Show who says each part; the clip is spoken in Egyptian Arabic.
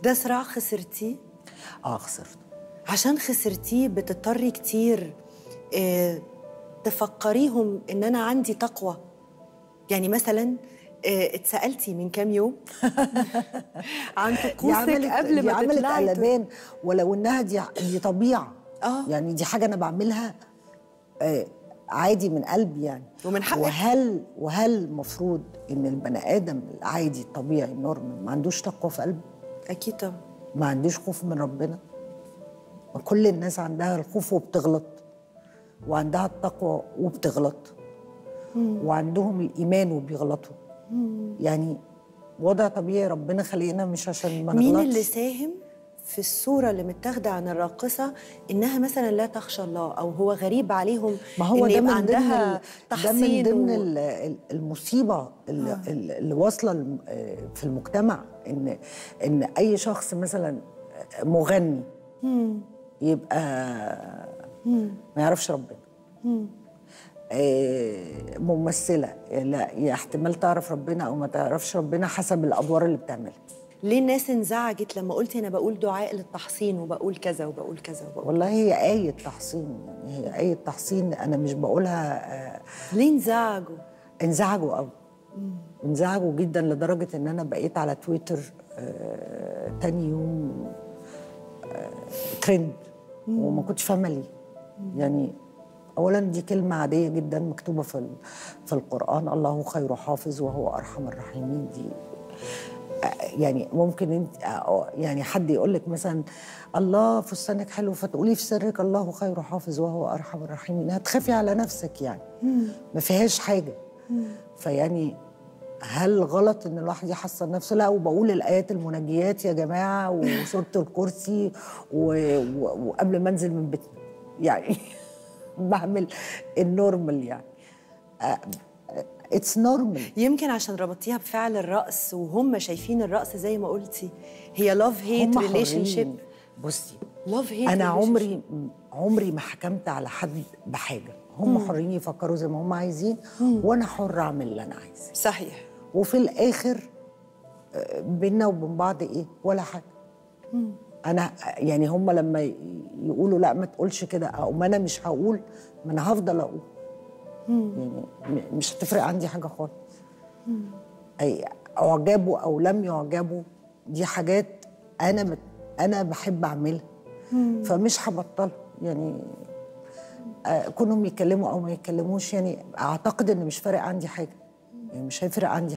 Speaker 1: ده صراع خسرتيه
Speaker 2: اه خسرت
Speaker 1: عشان خسرتيه بتضطري كتير اه تفكريهم ان انا عندي تقوى يعني مثلا اه اتسالتي من كام يوم عن
Speaker 2: دي
Speaker 1: طقوسك
Speaker 2: عملت
Speaker 1: قبل
Speaker 2: دي
Speaker 1: ما
Speaker 2: عملت
Speaker 1: تطلعي
Speaker 2: قلبان ولو انها دي دي طبيعه
Speaker 1: آه.
Speaker 2: يعني دي حاجه انا بعملها آه عادي من قلبي يعني
Speaker 1: ومن حقك.
Speaker 2: وهل وهل المفروض ان البني ادم العادي الطبيعي النورمال ما عندوش تقوى في قلبه
Speaker 1: اكيد طبعا
Speaker 2: ما عندوش خوف من ربنا ما كل الناس عندها الخوف وبتغلط وعندها التقوى وبتغلط وعندهم الإيمان وبيغلطوا يعني وضع طبيعي ربنا خلقنا مش عشان ما
Speaker 1: مين
Speaker 2: نغلطش
Speaker 1: اللي ساهم في الصورة اللي متاخدة عن الراقصة إنها مثلا لا تخشى الله أو هو غريب عليهم
Speaker 2: ما هو
Speaker 1: إن
Speaker 2: ده
Speaker 1: يبقى
Speaker 2: من ضمن
Speaker 1: عندها
Speaker 2: ال- ده من
Speaker 1: تحسين
Speaker 2: ضمن
Speaker 1: و-
Speaker 2: ال- ال- المصيبه اللي, آه. اللي واصله الم- آه، في المجتمع ان ان اي شخص مثلا مغني يبقى ما يعرفش ربنا آه، ممثله لا يا احتمال تعرف ربنا او ما تعرفش ربنا حسب الادوار اللي بتعملها
Speaker 1: ليه الناس انزعجت لما قلت أنا بقول دعاء للتحصين وبقول كذا وبقول كذا وبقول
Speaker 2: والله هي آية تحصين يعني هي آية تحصين أنا مش بقولها آه،
Speaker 1: ليه انزعجوا؟
Speaker 2: انزعجوا قوي انزعجوا جدا لدرجة إن أنا بقيت على تويتر آه، تاني يوم آه، ترند وما كنتش فاهمة ليه يعني أولا دي كلمة عادية جدا مكتوبة في ال- في القرآن الله خير حافظ وهو أرحم الراحمين دي يعني ممكن انت يعني حد يقول لك مثلا الله فستانك حلو فتقولي في سرك الله خير حافظ وهو ارحم الراحمين هتخافي على نفسك يعني ما فيهاش حاجه فيعني هل غلط ان الواحد يحصن نفسه لا وبقول الايات المنجيات يا جماعه وسوره الكرسي و... و... وقبل ما انزل من بيتنا يعني بعمل النورمال يعني اتس نورمال
Speaker 1: يمكن عشان ربطتيها بفعل الرقص وهم شايفين الرقص زي ما قلتي هي لاف هيت
Speaker 2: هم
Speaker 1: ريليشن شيب
Speaker 2: حرين. بصي
Speaker 1: لاف هيت
Speaker 2: انا عمري عمري ما حكمت على حد بحاجه هم حرين يفكروا زي ما هم عايزين وانا حر اعمل اللي انا عايزاه
Speaker 1: صحيح
Speaker 2: وفي الاخر آه، بينا وبين بعض ايه ولا حاجه انا يعني هم لما ي- يقولوا لا ما تقولش كده او ما انا مش هقول ما انا هفضل اقول يعني م- مش هتفرق عندي حاجه خالص اي اعجبوا او لم يعجبوا دي حاجات انا مت انا بحب اعملها فمش هبطلها يعني آه، كونهم يتكلموا او ما يتكلموش يعني اعتقد ان مش فارق عندي حاجه يعني مش هيفرق عندي